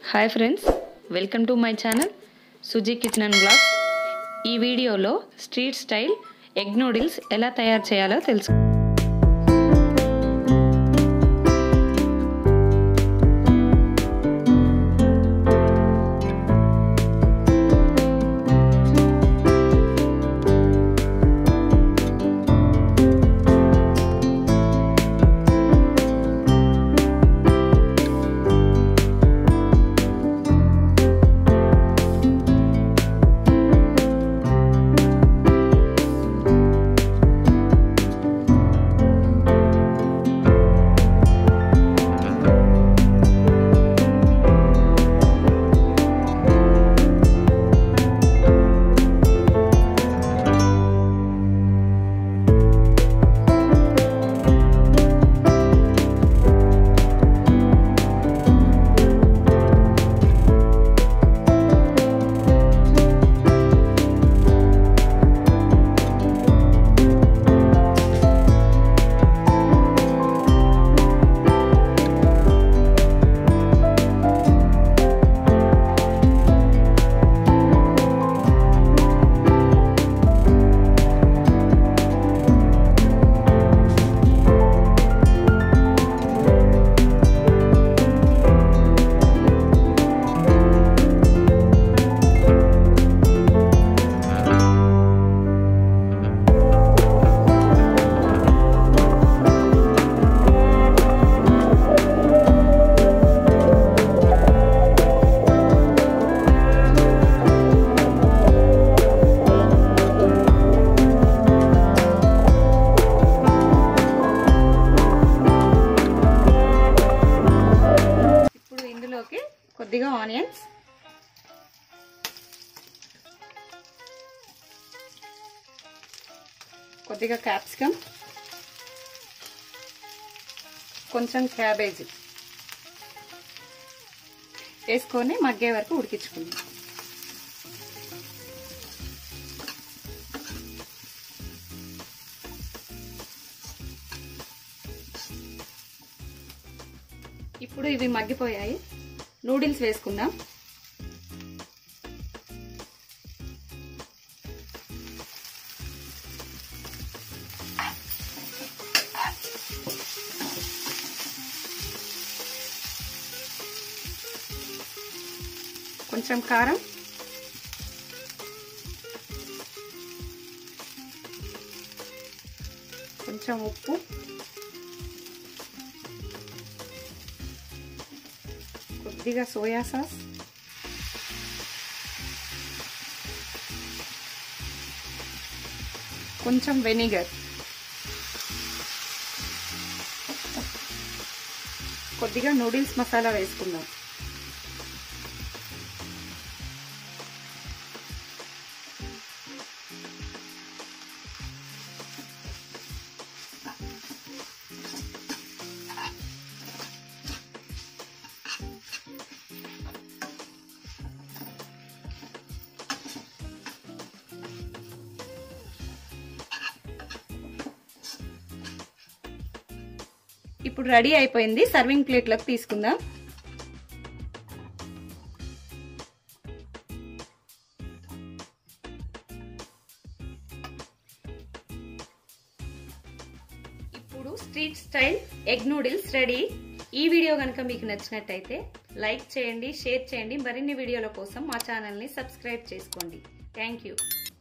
hi friends welcome to my channel Suji kitchen and blogs ఈ వీడియోలో street style egg noodles ఎలా తయారు చేయాలో తెలుసు ఇప్పుడు ఇందులోకి కొద్దిగా ఆనియన్స్ కొద్దిగా క్యాప్సికమ్ కొంచెం క్యాబేజీ వేసుకొని మగ్గే వరకు ఉడికించుకుందాం ఇప్పుడు ఇవి మగ్గిపోయాయి నూడిల్స్ వేసుకుందాం కొంచెం కారం కొంచెం ఉప్పు కొద్దిగా సోయా సాస్ కొంచెం వెనిగర్ కొద్దిగా నూడిల్స్ మసాలా వేసుకుందాం ఇప్పుడు రెడీ అయిపోయింది సర్వింగ్ ప్లేట్లోకి తీసుకుందాం ఇప్పుడు street style egg noodles ready ఈ వీడియో కనుక మీకు నచ్చినట్టయితే లైక్ చేయండి షేర్ చేయండి మరిన్ని వీడియోల కోసం మా ఛానల్ని సబ్స్క్రైబ్ చేసుకోండి థ్యాంక్ యూ